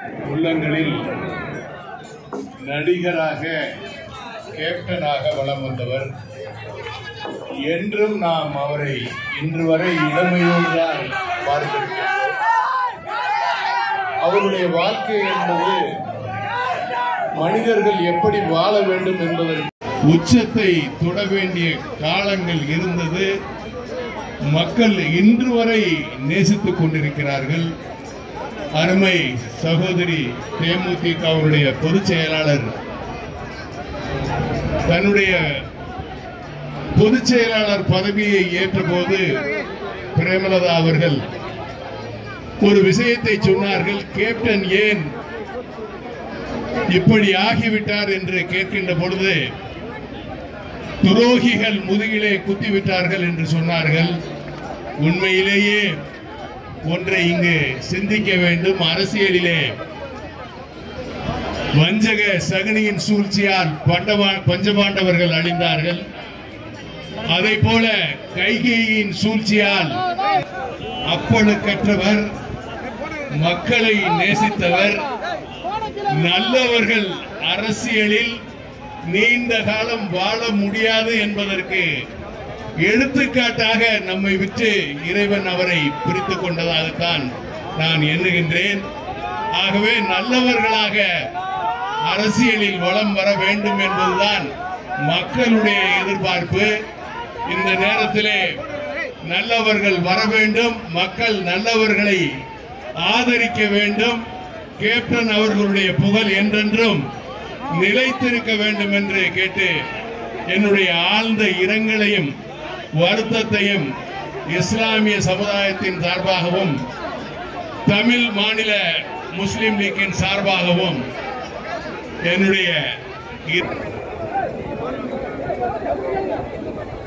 உள்ளங்களில் நடிகராக கேப்டனாக வலம் வந்தவர் என்றும் நாம் அவரை இன்று வரை இளமையோடு தான் பார்த்திருக்கிறோம் அவருடைய வாழ்க்கை என்பது மனிதர்கள் எப்படி வாழ வேண்டும் என்பதற்கு உச்சத்தை தொட வேண்டிய காலங்கள் இருந்தது மக்கள் இன்று வரை நேசித்துக் கொண்டிருக்கிறார்கள் அருமை சகோதரி தேமுதிக அவருடைய பொதுச் செயலாளர் தன்னுடைய பொதுச் செயலாளர் பதவியை ஏற்றபோது பிரேமலதா அவர்கள் ஒரு விஷயத்தை சொன்னார்கள் கேப்டன் ஏன் இப்படி ஆகிவிட்டார் என்று கேட்கின்ற பொழுது துரோகிகள் முதுகிலே குத்திவிட்டார்கள் என்று சொன்னார்கள் உண்மையிலேயே ஒன்றை இங்கு சிந்திக்க வேண்டும் அரசியலிலே வஞ்சக சகுனியின் சூழ்ச்சியால் பண்டவா பஞ்சபாண்டவர்கள் அழிந்தார்கள் அதை போல கைகேயின் சூழ்ச்சியால் அப்பழுக்கற்றவர் மக்களை நேசித்தவர் நல்லவர்கள் அரசியலில் நீண்ட காலம் வாழ முடியாது என்பதற்கு எடுத்துக்காட்டாக நம்மை விட்டு இறைவன் அவரை பிரித்துக் கொண்டதாகத்தான் நான் எண்ணுகின்றேன் ஆகவே நல்லவர்களாக அரசியலில் வளம் வர வேண்டும் என்பதுதான் மக்களுடைய எதிர்பார்ப்பு இந்த நேரத்திலே நல்லவர்கள் வர வேண்டும் மக்கள் நல்லவர்களை ஆதரிக்க வேண்டும் கேப்டன் அவர்களுடைய புகழ் என்றென்றும் நிலைத்திருக்க வேண்டும் என்று கேட்டு என்னுடைய ஆழ்ந்த இரங்கலையும் வருத்தத்தையும் இஸ்லாமிய சமுதாயத்தின் சார்பாகவும் தமிழ் மாநில முஸ்லிம் லீக்கின் சார்பாகவும் என்னுடைய இ-